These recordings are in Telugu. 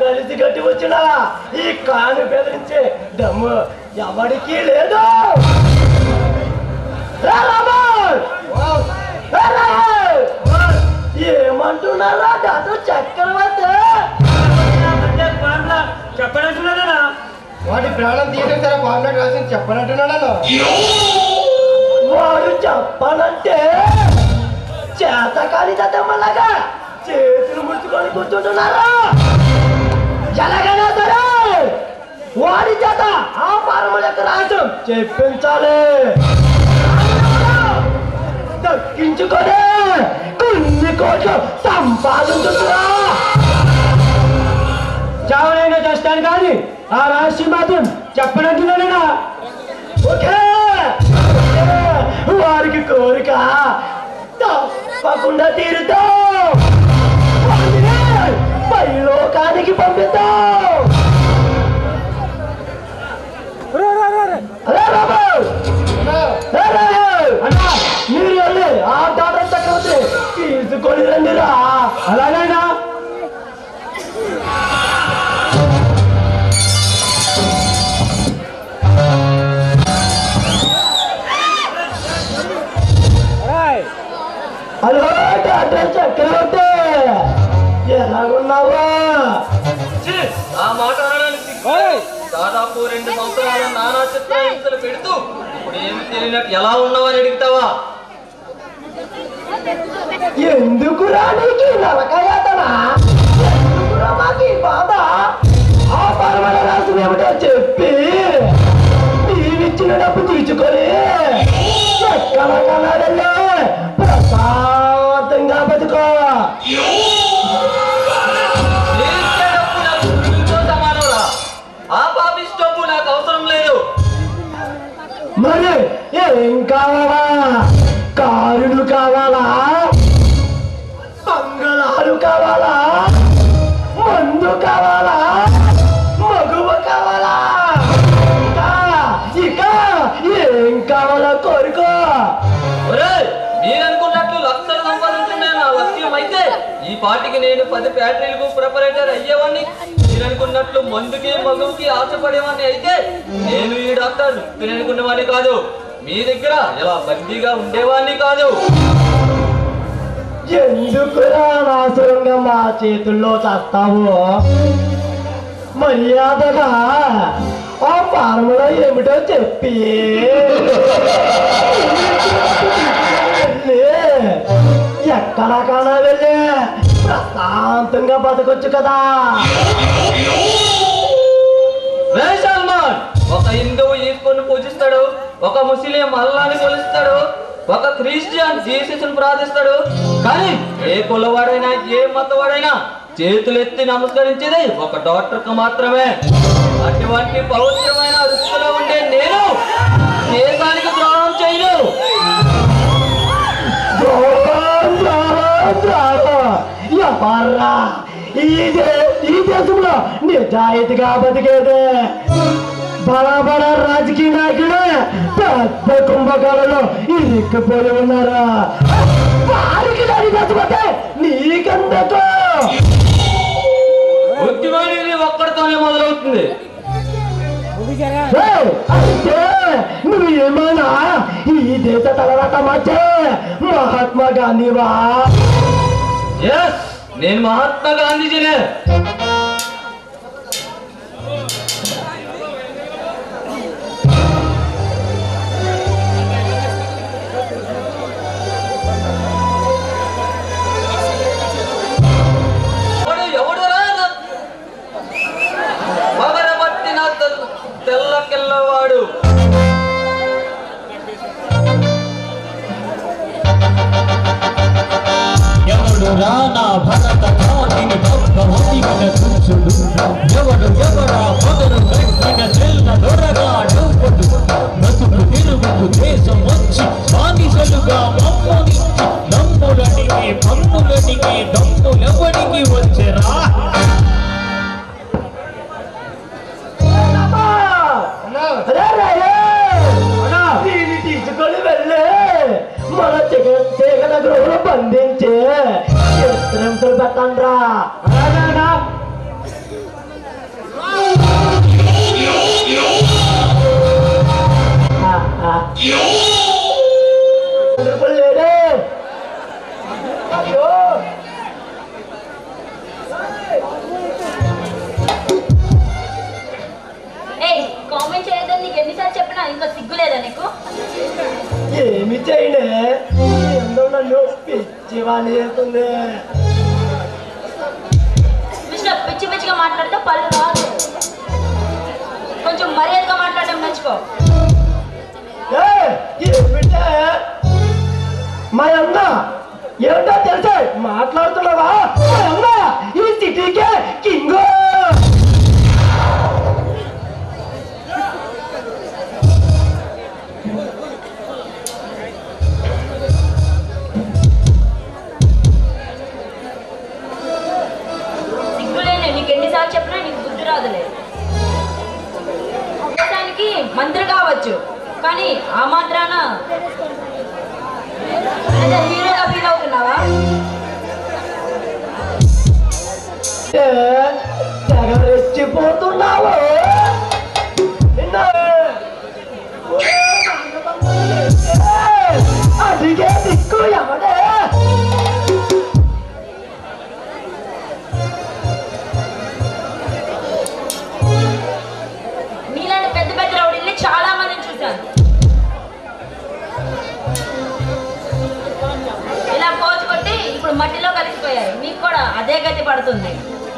అలిసి కట్టి వచ్చిన ఈ కాను బెదిరించే దమ్ము ఎవడికి లేదు రా రామన్! రా రామన్! ఏమంటున్నారా డాక్టర్ చక్రవర్తి చెప్పనంటున్నానా వాడి ప్రాణం తీయడం సరే ఫార్మాట్ రాసి చెప్పనట్టున్నాను వాడు చెప్పాలంటే చేత కాని దద్దమ్మలాగా చేతులు ముడుచుకొని కూర్చుంటున్నారా ఎలాగైనా సరే వాడి చేత ఆ పరమ యొక్క రాజ్యం చెప్పించాలి దక్కించుకొని కొన్ని కోట్లు సంపాదించుతున్నా చావనైనా చేస్తాను కానీ ఆ రహస్యం మాత్రం చెప్పనంటున్నానా ఓకే ఓకే. వారికి కోరిక తప్పకుండా తీరుతాం వారిని పైలోకానికి పంపిద్దాం అరే బాబు అరే అన్నా మీరు వెళ్ళి ఆ డాక్టర్ చక్రవర్తి తీసుకొని రండిరా అలాగైనా హలో డాక్టర్ చక్రవర్తి ఎలాగున్నావా ఆ మాట అనడానికి సిగ్గు. దాదాపు రెండు సంవత్సరాల నానా చిత్రహింసలు పెడుతూ ఇప్పుడు ఏమి తెలియనట్టు ఎలా ఉన్నావని అడుగుతావా ఎందుకురా నీకు నరకయాతన ఎందుకురా మాకు ఈ బాధ ఆ పరమణ రాసు ఏమిటో చెప్పి నీవిచ్చిన డబ్బు తీసుకొని ఎక్కడ కన్నాడల్లే ప్రశాంతంగా బతుకో నేనిచ్చే డబ్బు నాకు పురుగుతో సమానంరా. ఆ పాపిస్ డబ్బు నాకు అవసరం లేదు మరి ఏం కావాలా కారులు కావాలా బంగళాలు కావాలా మందు కావాలా మగువ కావాలా ఇక ఇక ఏం కావాలో కోరుకో ఒరేయ్, మీరనుకున్నట్లు లక్షలు సంపాదించుకునే నా లక్ష్యం అయితే ఈ పాటికి నేను పది ఫ్యాక్టరీలకు ప్రిపరేటర్ అయ్యేవాడిని మీరనుకున్నట్లు మందుకి మగువుకి ఆశపడేవాడిని అయితే నేను ఈ డాక్టర్ నేను అనుకునేవాడిని కాదు మీ దగ్గర ఇలా బందీగా ఉండేవాడిని కాదు ఎందుకురా అనవసరంగా మా చేతుల్లో చేస్తావు మర్యాదగా ఆ ఫార్ములా ఏమిటో చెప్పి వెళ్ళి ఎక్కడ కానా వెళ్ళి ప్రశాంతంగా బతకొచ్చు కదా రే సల్మాన్ ఒక హిందువు ఈశ్వరుని పూజిస్తాడు ఒక ముస్లిం అల్లాని కొలుస్తాడు ఒక క్రిస్టియన్ జీసస్ని ప్రార్థిస్తాడు కానీ ఏ కులవాడైనా ఏ మతవాడైనా చేతులెత్తి నమస్కరించేది ఒక డాక్టర్కు మాత్రమే అటువంటి పవిత్రమైన వృత్తిలో ఉండే నేను దేశానికి ద్రోహం చేయను ద్రోహం, ద్రోహం, ద్రోహం. ఎవర్రా ఈ దే- ఈ దేశంలో నిజాయితీగా బతికేదే బడా బడా రాజకీయ నాయకులు పెద్ద కుంభకాలలో ఇరుక్కుపోయి ఉన్నారు వారికి దాని చచ్చిపోతే నీకెందుకు ఉద్యమానికి ఒక్కడితోనే మొదలవుతుంది ఏయ్, అయితే నువ్వు ఏమైనా ఈ దేశ తలరాట మధ్య మహాత్మా గాంధీవా ఎస్ నేను మహాత్మా గాంధీజీనే ఎవడు ఎవడురా నా- పగడబట్టిన తెల్ల- తెల్ల కిల్లవాడు ఎవడు రానా భరత కాటిని భక్త లేదా నీకు ఏమి చేయనే ఏందో నన్ను పిచ్చివాణి చేస్తుంది మిస్టర్ పిచ్చి పిచ్చిగా మాట్లాడితే పళ్ళు రాదు కొంచెం మర్యాదగా మాట్లాడడం నేర్చుకో ఏ, ఏమిటే మా అన్న ఏంటో తెలుసా మాట్లాడుతున్నావా మా అన్న ఈ సిటీకే కింగ్ సిగ్గులేని నీకు ఎన్నిసార్లు చెప్పినా నీకు బుద్ధి రాదులే దేశానికి మంత్రి కావచ్చు కానీ ఆ మాత్రాన అదే హీరోగా ఫీల్ అవుతున్నావా ఏ, తెగ రెచ్చిపోతున్నావు నిన్న- ఒరే నాగబంధువులు, ఏ, అడిగే దిక్కు ఎవడే మీలాంటి పెద్ద పెద్ద రౌడీల్ని చాలా మందిని చూశాను ఇలా పోజు కొట్టి ఇప్పుడు మట్టిలో కలిసిపోయారు మీకు కూడా అదే గతి పడుతుంది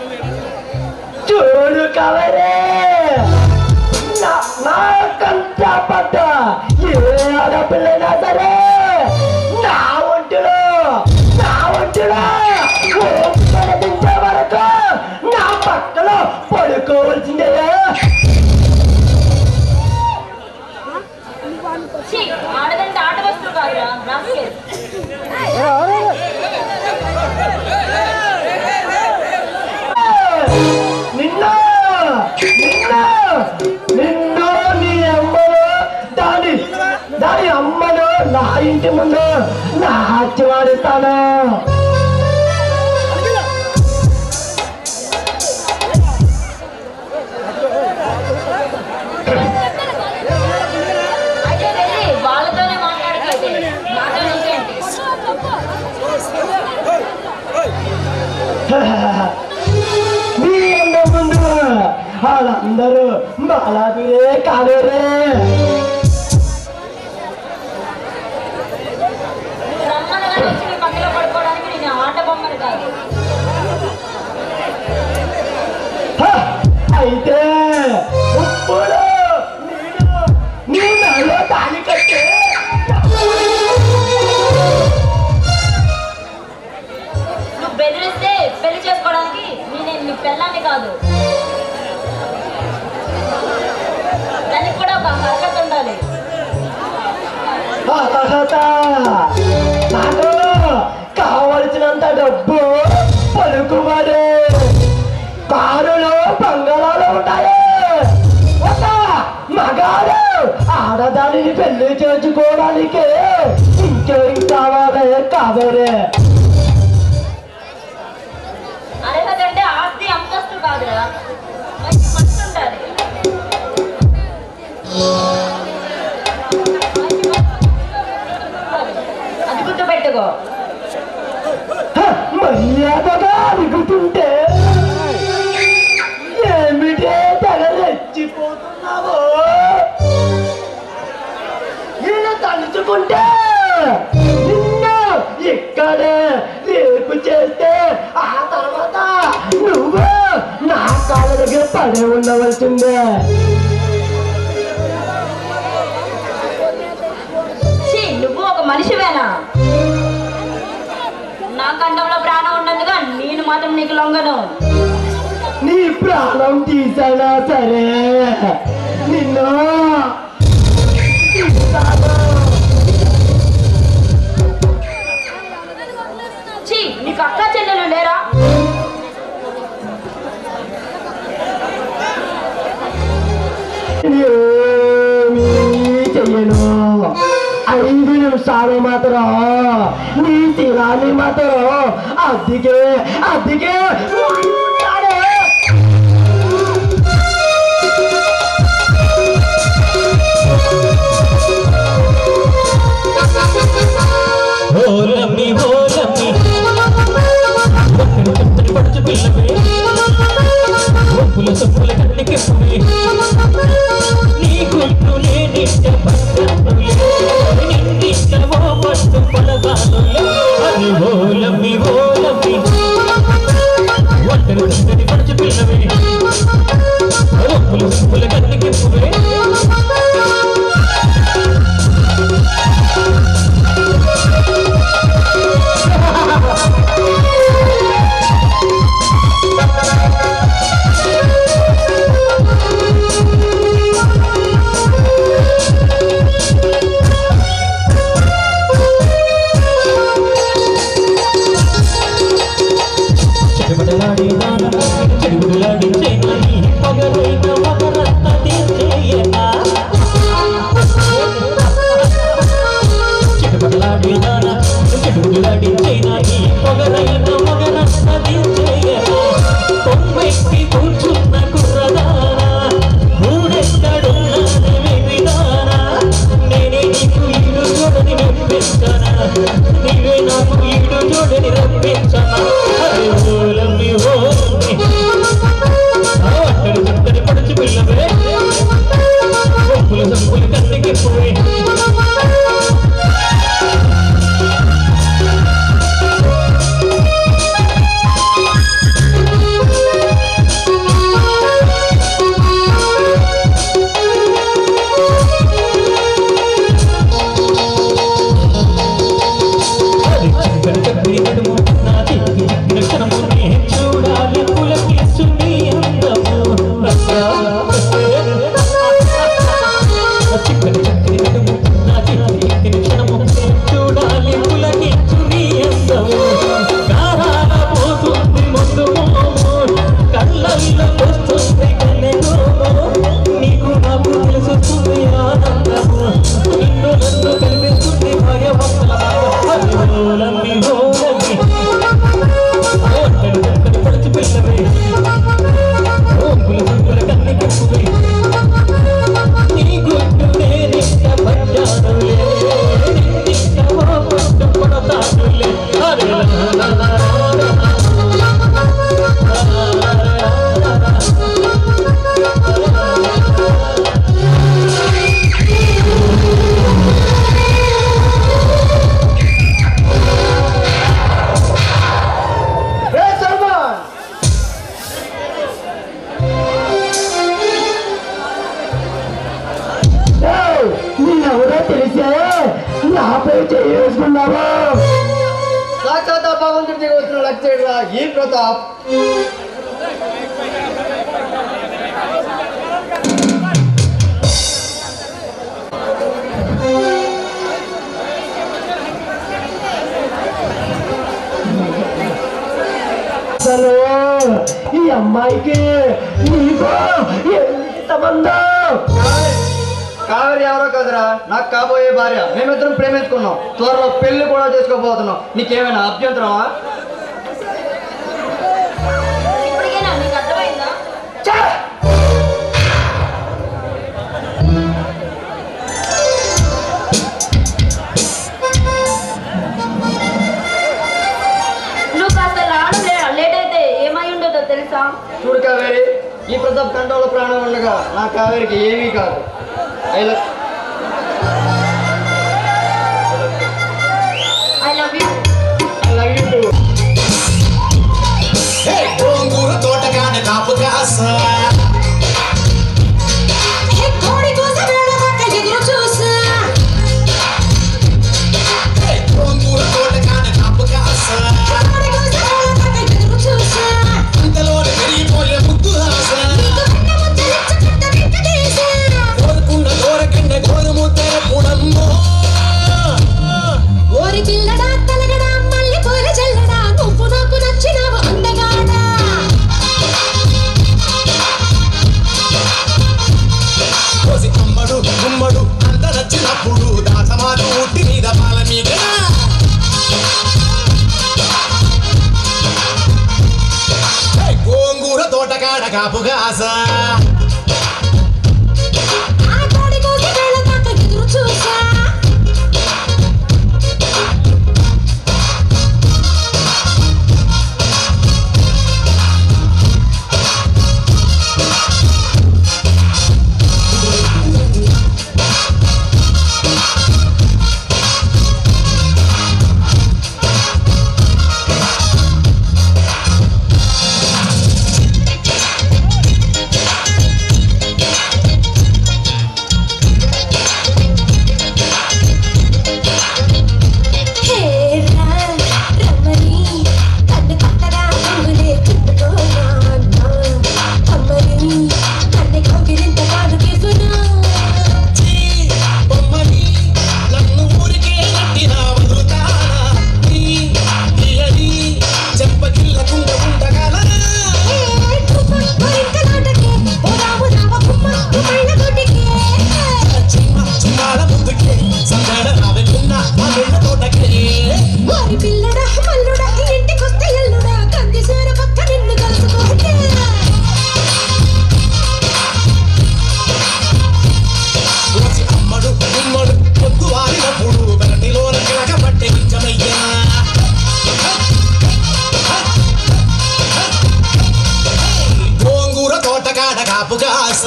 చూడు కవరే నా- నాకంట పడ్డ ఏ ఆడపిల్లైనా సరే నా ఒంటిలో నా ఒంటిలో దించే వరకు నా పక్కలో పడుకోవాల్సిందే ఛీ, ఆడదంటే ఆట వస్తువు కాదురా రాస్కెల్. నిన్న నిన్న నిన్న నీ అమ్మను దాని దాని అమ్మను నా ఇంటి ముందు నా హత్య వాడిస్తాను అయితే వెళ్ళి వాళ్ళతోనే మాట్లాడగలిగే నాతో నీకేంటి నీ అమ్మ ముందు వాళ్ళందరూ బాలాదురే కాదురే రమ్మనగానే వచ్చి నీ పక్కన పడుకోవడానికి నేను ఆట బొమ్మను కాదు హ! అయితే ఇప్పుడు నేను నీ నాలో తాళి కట్టే నువ్వు బెదిరిస్తే పెళ్లి చేసుకోవడానికి నేను నీ పెళ్ళాన్ని కాదు దానికి కూడా ఒక హరకత ఉండాలి అర్హత నాకు కావలసినంత డబ్బు పలుకుబడి కారులో బంగాళాలు ఉంటాయి ఒక మగాడు ఆడదానిని పెళ్లి చేసుకోవడానికి ఇంకేం కావాలి కావరే అర్హత అంటే ఆస్తి అంతస్తు కాదురా మంచి మనసు ఉండాలి మంచి మనసు. అది గుర్తుపెట్టుకో హ, మర్యాదగా అడుగుతుంటే ఏమిటే తెగ రెచ్చిపోతున్నావు ఇలా తలుచుకుంటే నిన్న ఇక్కడే రేపు చేస్తే ఆ తర్వాత నువ్వు నా కాళ్ళ దగ్గర పడే ఉండవలసిందే ఛీ, నువ్వు ఒక మనిషివేనా నా కంఠంలో ప్రాణం ఉన్నందుగా నేను మాత్రం నీకు లొంగను నీ ప్రాణం తీసానా సరే నిన్ను తీస్తాను. ఛీ నీకు అక్క చెల్లెలు లేరా ఏమీ చెయ్యను ఐదు నిమిషాలు మాత్రం నీ తీరాన్ని మాత్రం అద్దెకే అద్దెకే ఉంటాడే. ఓలమ్మి ఓలమ్మి ఒక్కడి చెత్తడి పడుచు పిల్లవే ఒప్పుల సొప్పుల కట్టికెప్పుడే నీ గుట్టు నేనిట్ట పట్ట కూర్చున్న కుర్రదానా ఊడెక్కడున్నది వెర్రిదానా నేనే నీకు ఈడు చూడని మెప్పించనా నీవే నాకు ఈడు చూడని రప్పించనా అరే ఓలమ్మి ఓలమ్మి ఆ అట్టడి చట్టడి పడుచు పిల్లవే సంపులు సంపులు కన్నికి పోయి అది చిక్కడి చక్కడి నడుము నా తిరిగి క్షణము నేను చూడాలి పులకి సున్ని అందము చిక్కడి చక్కడి నడుము నా తిరిగి క్షణము నేను చూడాలి పులకి సున్ని అందము కారాల పోతుంది ముందు మోము కళ్ళల్లో వస్తుంది కన్నెగోము నీకు నాకు తెలుస్తుంది ఆనందము నిన్ను నన్ను కనిపిస్తుంది భయభక్తుల హోలమ్మి హోలమ్మి ఓట్టడి దక్కడి పడిచి పిల్లవే ఓంకుల గుంకుల కన్ని కప్పువే నీ గుట్టు నేనింక పడ్డానులే నిన్నింక ఓ గుట్టు పడతానులే అరే లా లా లా లా లా. ఏ సల్మాన్ ఏయ్, నేనెవరో తెలిసే నాపై చేసుకున్నావా సాక్షాత్ ఆ భగవంతుడి దగ్గర వచ్చిన లక్ష్యుడురా ఈ ప్రతాప్ అసలు ఈ అమ్మాయికి నీకు ఎంత సంబంధం కావేరి ఎవరో కదరా నాకు కాబోయే భార్య మేమిద్దరం ప్రేమించుకున్నాం త్వరలో పెళ్లి కూడా చేసుకోబోతున్నాం నీకేమైనా అభ్యంతరమా ఇప్పటికైనా నీకు అర్థమైందా నువ్వు కాస్త రావడం లే- లేట్ అయితే ఏమై ఉండదో తెలుసా చూడు కావేరి ఈ ప్రతాప్ కంటోల ప్రాణం ఉండగా నా కావేరికి ఏమీ కాదు I love I love you I love you too గోంగూర తోటగాన కాపు కాస కోడి కోసం వెళ్ళదాకా ఎదురు చూసా గోంగూర తోటగాన కాపు కాస కోడి కోసం వెళ్ళదాకా ఎదురు చూసా అంతలోనే పెరిగిపోయే ముద్దు ఆశ నీకు కన్న ముద్దలిచ్చ కట్ట వెంకటేశా కోరుకున్న కోరకండ గోరుముద్దర పుడమ్మో ఓరి పిల్లడా తలగడా మళ్ళీ పూల జల్లడా నువ్వు నాకు నచ్చినావు అందగాడా కోసి అమ్మడు గుమ్మడు అంత నచ్చినప్పుడు దాసమాలు ఉట్టి మీద పాల మీద గోంగూర తోటగాడ కాపు కాస ఆ కోడి కోసం వెళ్ళదాకా ఎదురు చూసా ఆ కాపు కాస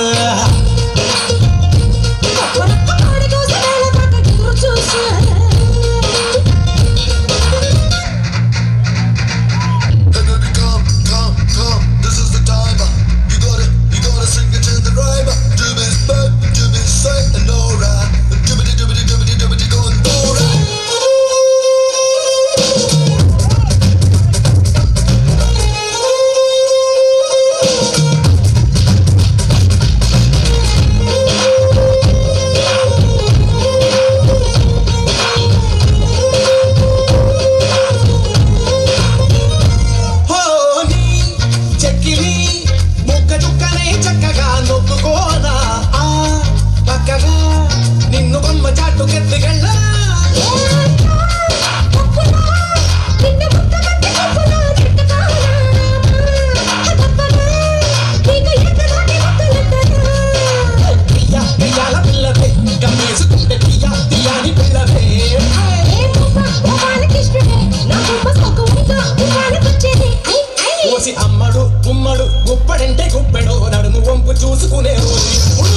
కోడి కోసం వేళ దాకా ఎదురు చూసా Come, come, come, this is the time. You gotta, you gotta sing it to the rhyme. Do me back, do me straight and alright. Doobity doobity doobity doobity going alright. హోని చెక్కిలి ముక్క చుక్కనే చక్కగా నొక్కుకోనా ఆ పక్కగా నిన్ను బొమ్మ చాటుకెత్తుకెళ్ళ నిన్ను ముద్దమంటే కప్పులా చిట్టకాలా తప్పగా నీకు ఎక్కడాని ముద్దలెట్టనా పియ్య పియ్యాల పిల్లవే గమ్మేసుకుంటే పియ్య పియ్యాని పిల్లవే ఏ పువ్వ ఓ బాలకృష్ణుడే నా బొమ్మ సొక్కుగా ఉపాలకొచ్చేది ఐ ఐ ఓసి అమ్మడు గుమ్మడు గుప్పడంటే గుప్పెడు నడుము వంపు చూసుకునే రోజు ఇప్పుడు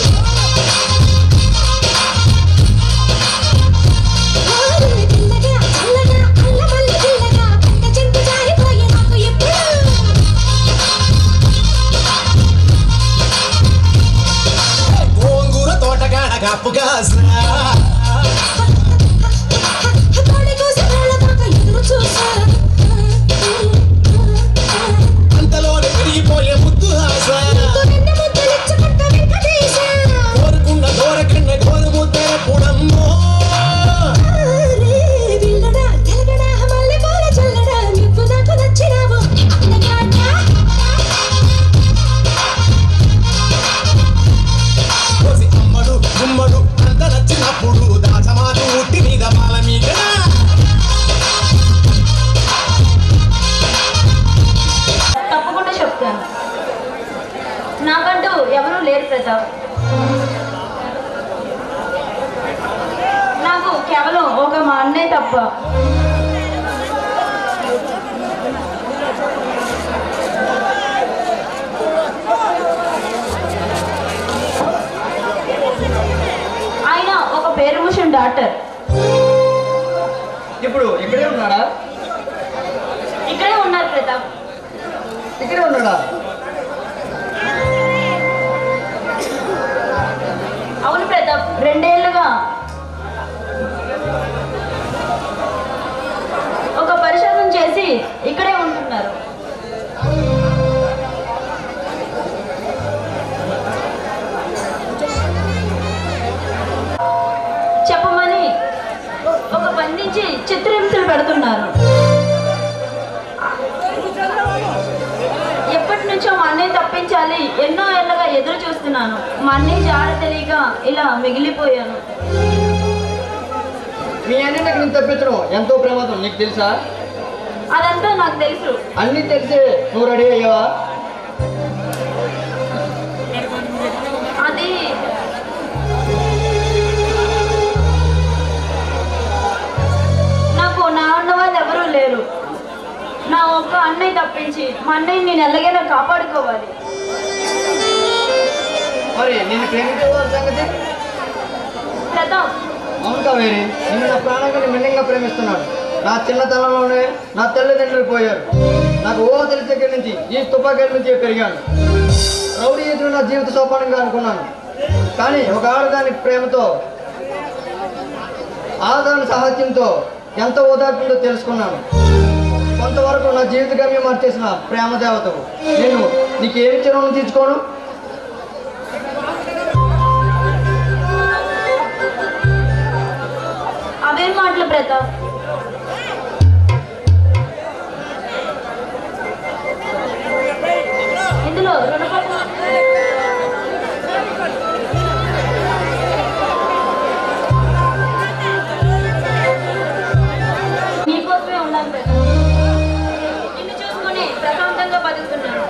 ఆరుని పిల్లగా చల్లగా అల్లమల్లి పిల్లగా పట్ట చెంపు జారిపోయే నాకు ఎప్పుడు గోంగూర తోటగాడ కాపుగా కోడి కోసం వేళ దాకా ఎదురు చూసా అంతలోనే పెరిగిపోయే ముద్దు ఆశ రెండు ముద్దలిచ్చుకుంట వెంకటేశ కోరుకున్న దూరకన్న గోరు ముద్దర పుడమ్మో రే విల్లడా తెలగడా మల్లె పూల చల్లడా నువ్వు నాకు నచ్చినావు అందగాడా ఓసి అమ్మడు గుమ్మడు అంత నచ్చినప్పుడు దాచమాటు ఉట్టి మీద మాల మీద తప్పకుండా చెప్తాను నాకంటూ ఎవరూ లేరు ప్రతాప్ నాకు కేవలం ఒక మా అన్నే తప్ప ఆయన ఒక పేరు ముషన్ డాక్టర్ ఇప్పుడు ఇక్కడే ఉన్నాడా ఇక్కడే ఉన్నారు ప్రతాప్ ఇక్కడే ఉన్నాడా అవును ప్రతాప్ రెండేళ్లుగా ఒక పరిశోధన చేసి ఇక్కడే ఉంటున్నారు చెప్పమని ఒక బంధించి చిత్రహింసలు పెడుతున్నారు ఎప్పటి నుంచో మా అన్నయ్య తప్పించాలి ఎన్నో ఏళ్ళగా ఎదురు చూస్తున్నాను మా అన్నయ్య జాడ తెలియక ఇలా మిగిలిపోయాను మీ అన్నయ్య నేను తప్పించడం ఎంతో ప్రమాదం నీకు తెలుసా అదంతా నాకు తెలుసు అన్నీ తెలిసే నువ్వు రెడీ అయ్యావా అది నాకు నా అన్న వాళ్ళు ఎవరూ లేరు నా ఒక్క అన్నయ్య తప్పించి మా అన్నయ్య నేను ఎలాగైనా కాపాడుకోవాలి మరి నేను ప్రేమించే వాళ్ళ సంగతి ప్రతాప్ అవును కావేరి నేను నా ప్రాణంగా మిన్నంగా ప్రేమిస్తున్నాను నా చిన్నతనంలోనే నా తల్లిదండ్రులు పోయారు నాకు ఓ తెలిసి దగ్గర నుంచి ఈ తుపాకీల నుంచి పెరిగాను రౌడీ ఎదురు నా జీవిత సోపానంగా అనుకున్నాను కానీ ఒక ఆడదాని ప్రేమతో ఆదాని సాహిత్యంతో ఎంత ఓదార్పుందో తెలుసుకున్నాను కొంతవరకు నా జీవిత గమ్యం మార్చేసిన ప్రేమ దేవతవు నేను నీకు ఏమి చిరువును తీర్చుకోను అవేం మాటలు ప్రతాప్ ఇందులో రుణపత్రం నీకోసమే ఉన్నాను ప్రతాప్ నిన్ను చూసుకొని ప్రశాంతంగా బతుకుతున్నాను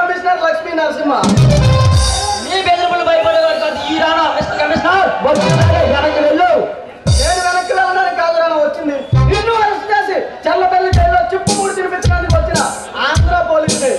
కమిషనర్ లక్ష్మీ నరసింహ నీ బెదిరింపులు భయపడేవాడు కాదు ఈ రానా మిస్టర్ కమిషనర్ వస్తున్నాడే వెనక్కి వెళ్ళు నేను వెనక్కి వెళ్ళడానికి కాదు రానా వచ్చింది నిన్ను అరెస్ట్ చేసి చల్లపల్లి జైల్లో చిప్పు మూడు తినిపించడానికి వచ్చిన ఆంధ్ర పోలీసులే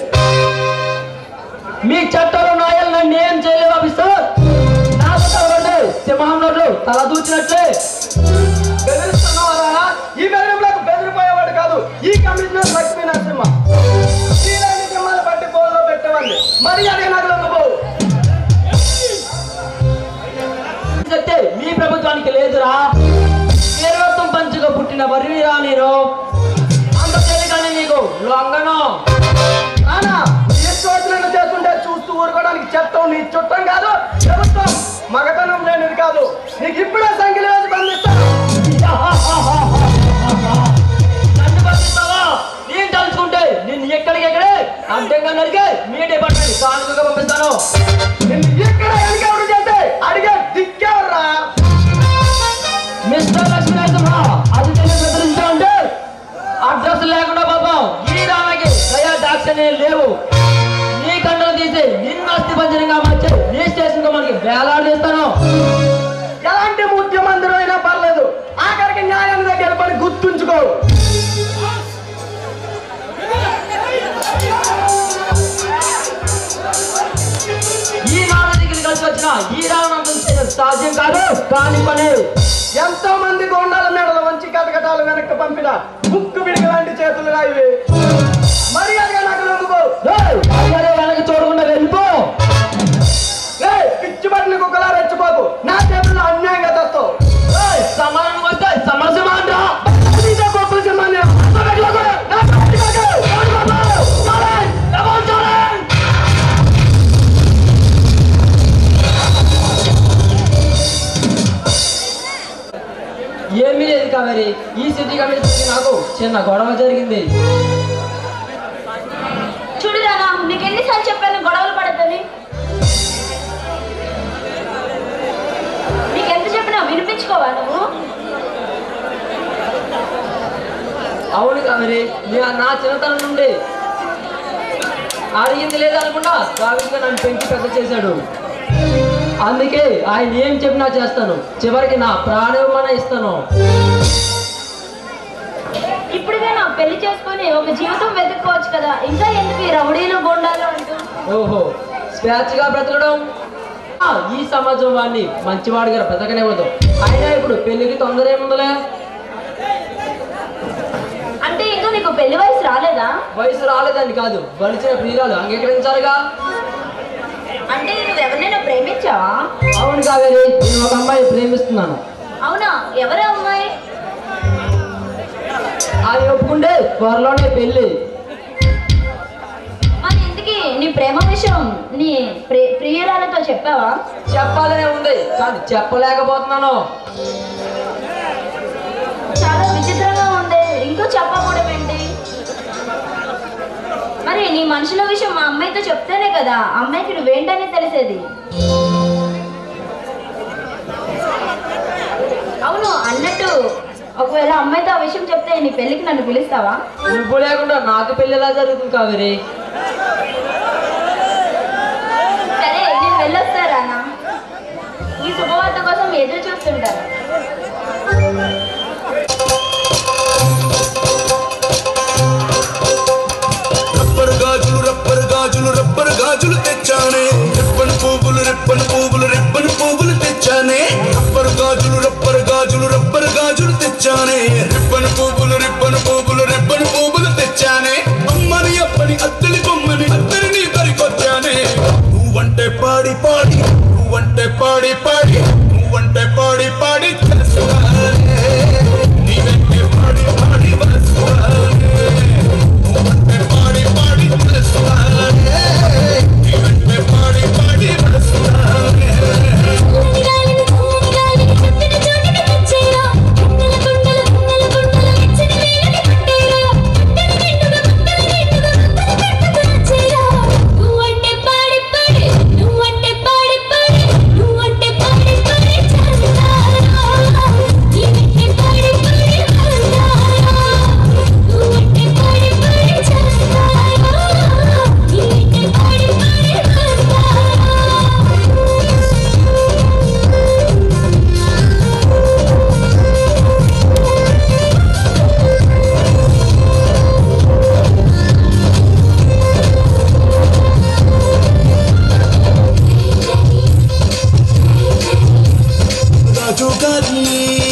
మీ చట్టాలు నాయలు నన్ను ఏం చేయలేవు ఆఫీసర్ నా చట్టాలు సింహం నోట్లు తల దూచినట్లే బెదిరిస్తున్నావా రానా ఈ బెదిరింపులకు బెదిరిపోయేవాడు కాదు ఈ కమిషనర్ లక్ష్మీ నరసింహ శ్రీరాని సింహాలు బట్టి పోల్లో పెట్టేవాడిని మరి అదే నగలకు పోవు చెప్తే మీ ప్రభుత్వానికి లేదురా వీరత్వం పంచుగా పుట్టిన వర్రిరా నేను అంత తెలియగానే నీకు లొంగను రానా నీ చోట్లను చేస్తుంటే చూస్తూ ఊరుకోవడానికి చట్టం నీ చుట్టం కాదు ప్రభుత్వం మగతనం లేనిది కాదు నీకు ఇప్పుడే సంఖ్యలు వేసి బంధిస్తాను నన్ను పంపిస్తావా నేను తలుచుకుంటే నిన్ను ఎక్కడికెక్కడే అడ్డంగా నరికే మీ డిపార్ట్మెంట్ కానుకగా పంపిస్తాను నిన్ను ఇక్కడ ఎన్కౌంటర్ చేస్తే అడిగే దిక్కెవర్రా మిస్టర్ లక్ష్మీ నరసింహ అది తెలియ బెదిరించా అంటే అడ్రస్ లేకుండా పాపం ఈ రామకి దయా దాక్షణే లేవు నీ కండలు తీసి నిన్ను అస్థి పంజరంగా మార్చి నీ స్టేషన్ మనకి వేలాడదీస్తాను ఎలాంటి ముఖ్యమంత్రి అయినా పర్లేదు ఆఖరికి న్యాయం దగ్గర పని గుర్తుంచుకో ఈ రామ దగ్గర కలిసి వచ్చిన ఈ రావణం సాధ్యం కాదు కాని పని ఎంతో మంది గోండాల మెడల వంచి కటకటాలు వెనక్కి పంపిన ముక్కు పిడికి లాంటి చేతులు రాయివి మర్యాదగా నాకు లొంగిపో ఏయ్, అయ్యరే వెనక్కి చూడకుండా వెళ్ళిపో ఏయ్, పిచ్చి పట్టిన కుక్కలా రెచ్చిపోకు నా చేతుల్లో అన్యాయంగా తెస్తావు ఏయ్, సమానం వస్తే సమరసింహ అంటా నీతో గొప్ప సింహాన్ని అసలు నా పట్టుకోకు. ఏమీ లేదు కావేరి ఈ సిటీ కమిషన్ నాకు చిన్న గొడవ జరిగింది చూడు రానా నీకు ఎన్నిసార్లు చెప్పాను గొడవలు పడద్దని నీకెంత చెప్పినా వినిపించుకోవా నువ్వు అవును కావేరి నీ- నా చిన్నతనం నుండి అడిగింది లేదనుకున్నా కావిగా నన్ను పెంచి పెద్ద చేశాడు అందుకే ఆయన ఏం చెప్పినా చేస్తాను చివరికి నా ప్రాణం ఇస్తాను ఇప్పుడుగా నా పెళ్లి చేసుకొని ఒక జీవితం వెతుక్కోవచ్చు కదా ఇంకా ఎందుకు ఈ రౌడీలు గొండాలు అంటూ ఓహో స్వేచ్ఛగా బ్రతకడం ఆ, ఈ సమాజం వాడిని మంచివాడిగా బ్రతకనివ్వదు అయినా ఇప్పుడు పెళ్లికి తొందర ఏముందలే అంటే ఇంకా నీకు పెళ్లి వయసు రాలేదా వయసు రాలేదని కాదు బలిచిన ప్రియురాలు అంగీకరించాలిగా అంటే నువ్వు ఎవరినైనా ప్రేమించావా అవును కావేరి నేను ఒక అమ్మాయి ప్రేమిస్తున్నాను అవునా ఎవరు అమ్మాయి అది ఒప్పుకుంటే త్వరలోనే పెళ్లి మరి ఇంతకీ నీ ప్రేమ విషయం నీ ప్రి- ప్రియురాలతో చెప్పావా చెప్పాలనే ఉంది కానీ చెప్పలేకపోతున్నాను చాలా విచిత్రంగా ఉంది ఇంకో చెప్పకూడదు ఏంటి మరి నీ మనుషుల విషయం మా అమ్మాయితో చెప్తేనే కదా అమ్మాయికి నువ్వేంటని తెలిసేది అవును అన్నట్టు ఒకవేళ అమ్మాయితో ఆ విషయం చెప్తే నీ పెళ్ళికి నన్ను పిలుస్తావా నువ్వు లేకుండా నాకు పెళ్లి ఎలా జరుగుతుంది కావేరి సరే నేను వెళ్ళొస్తారానా ఈ శుభవార్త కోసం ఎదురు చూస్తుంటాను రబ్బరు గాజులు రబ్బరు గాజులు రబ్బరు గాజులు తెచ్చానే రెప్పను పువ్వులు రెప్పను పువ్వులు రెప్పను పువ్వులు తెచ్చానే రబ్బరు గాజులు రబ్బరు గాజులు రబ్బరు గాజులు తెచ్చానే రెప్పను పువ్వులు రెప్పను పువ్వులు రెప్పను పువ్వులు తెచ్చానే అమ్మని అప్పని అత్తలి బొమ్మని అత్తరిని దరికొచ్చానే నువ్వంటే పాడి పాడి నువ్వంటే పాడి పాడి నువ్వంటే పాడి పాడి తెలుసుకోవాలే. నీవంటే పాడి పాడి వలసుకోవాలే. నువ్వంటే పాడి పాడి తెలుసుకోవాలే. నీవంటే పాడి రాజు గారి